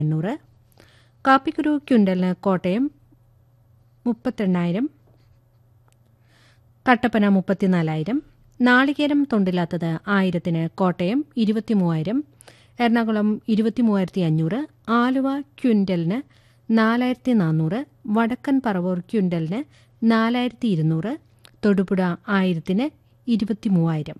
എണ്ണൂറ് കാപ്പിക്കുരു ക്വിൻ്റലിന് കോട്ടയം മുപ്പത്തെണ്ണായിരം കട്ടപ്പന മുപ്പത്തിനാലായിരം നാളികേരം തൊണ്ടില്ലാത്തത് ആയിരത്തിന് കോട്ടയം ഇരുപത്തിമൂവായിരം എറണാകുളം ഇരുപത്തിമൂവായിരത്തി അഞ്ഞൂറ് ആലുവ ക്വിൻ്റലിന് നാലായിരത്തി നാനൂറ് വടക്കൻ പറവൂർ ക്വിൻ്റലിന് നാലായിരത്തി ഇരുന്നൂറ് തൊടുപുഴ ആയിരത്തിന് ഇരുപത്തിമൂവായിരം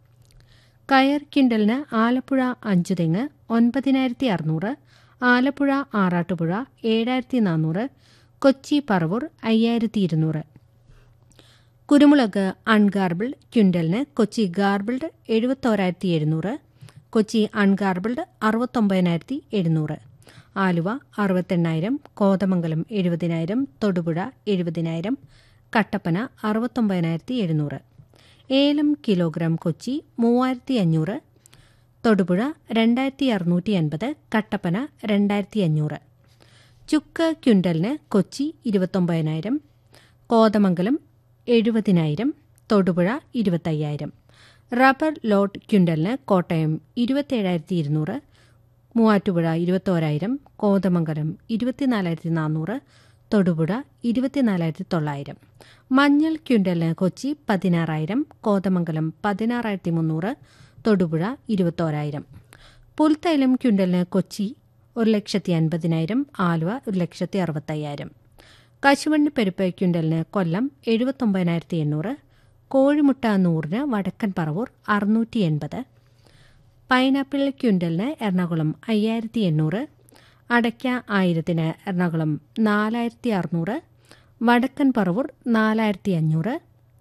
കയർ ക്വിൻ്റലിന് ആലപ്പുഴ അഞ്ച് തെങ്ങ് ഒൻപതിനായിരത്തി അറുന്നൂറ് ആലപ്പുഴ ആറാട്ടുപുഴ ഏഴായിരത്തി നാനൂറ് കൊച്ചി പറവൂർ അയ്യായിരത്തി ഇരുന്നൂറ് കുരുമുളക് അൺഗാർബിൾഡ് ക്വിൻ്റലിന് കൊച്ചി ഗാർബിൾഡ് എഴുപത്തോരായിരത്തി എഴുന്നൂറ് കൊച്ചി അൺഗാർബിൾഡ് അറുപത്തൊമ്പതിനായിരത്തി എഴുന്നൂറ് ആലുവ അറുപത്തെണ്ണായിരം കോതമംഗലം എഴുപതിനായിരം തൊടുപുഴ എഴുപതിനായിരം കട്ടപ്പന അറുപത്തൊമ്പതിനായിരത്തി എഴുന്നൂറ് ഏലം കിലോഗ്രാം കൊച്ചി മൂവായിരത്തി അഞ്ഞൂറ് തൊടുപുഴ രണ്ടായിരത്തി അറുന്നൂറ്റി അൻപത് കട്ടപ്പന രണ്ടായിരത്തി അഞ്ഞൂറ് ചുക്ക് ക്വിൻ്റലിന് കൊച്ചി ഇരുപത്തൊമ്പതിനായിരം കോതമംഗലം എഴുപതിനായിരം തൊടുപുഴ ഇരുപത്തയ്യായിരം റബ്ബർ ലോട്ട് ക്വിൻ്റലിന് കോട്ടയം ഇരുപത്തേഴായിരത്തി ഇരുന്നൂറ് മൂവാറ്റുപുഴ ഇരുപത്തോരായിരം കോതമംഗലം ഇരുപത്തിനാലായിരത്തി നാനൂറ് തൊടുപുഴ ഇരുപത്തിനാലായിരത്തി തൊള്ളായിരം മഞ്ഞൾ ക്വിൻ്റലിന് കൊച്ചി പതിനാറായിരം കോതമംഗലം പതിനാറായിരത്തി മുന്നൂറ് തൊടുപുഴ ഇരുപത്തോരായിരം പുൽത്തൈലം ക്വിൻ്റലിന് കൊച്ചി ഒരു ലക്ഷത്തി അൻപതിനായിരം ആലുവ ഒരു ലക്ഷത്തി അറുപത്തയ്യായിരം കശുവണ്ണി പരിപ്പ് ക്വിൻ്റലിന് കൊല്ലം എഴുപത്തൊമ്പതിനായിരത്തി എണ്ണൂറ് കോഴിമുട്ട നൂറിന് വടക്കൻ പറവൂർ അറുന്നൂറ്റി എൺപത് പൈനാപ്പിൾ ക്വിൻ്റലിന് എറണാകുളം അയ്യായിരത്തി എണ്ണൂറ് അടയ്ക്ക ആയിരത്തിന് എറണാകുളം നാലായിരത്തി അറുന്നൂറ് വടക്കൻ പറവൂർ നാലായിരത്തി അഞ്ഞൂറ്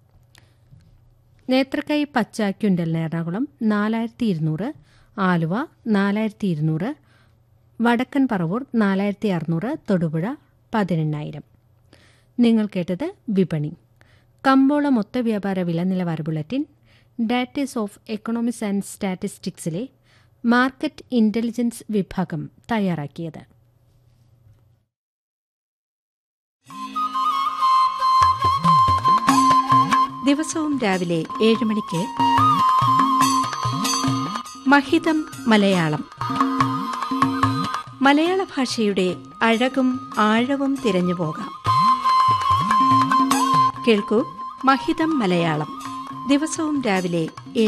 നേത്രക്കൈ പച്ച ക്വിൻ്റലിന് എറണാകുളം നാലായിരത്തി ഇരുന്നൂറ് ആലുവ നാലായിരത്തി ഇരുന്നൂറ് വടക്കൻ പറവൂർ നാലായിരത്തി അറുന്നൂറ് തൊടുപുഴ പതിനെണ്ണായിരം നിങ്ങൾ കേട്ടത് വിപണി കമ്പോള മൊത്ത വ്യാപാര വില നിലവാര ബുള്ളറ്റിൻ ഡാറ്റീസ് ഓഫ് എക്കണോമിക്സ് ആൻഡ് സ്റ്റാറ്റിസ്റ്റിക്സിലെ മാർക്കറ്റ് ഇന്റലിജൻസ് വിഭാഗം തയ്യാറാക്കിയത് ദിവസവും രാവിലെ ഏഴ് മണിക്ക് മഹിതം മലയാളം മലയാള ഭാഷയുടെ അഴകും ആഴവും തിരഞ്ഞു പോകാം കേൾക്കൂ മഹിതം മലയാളം ദിവസവും രാവിലെ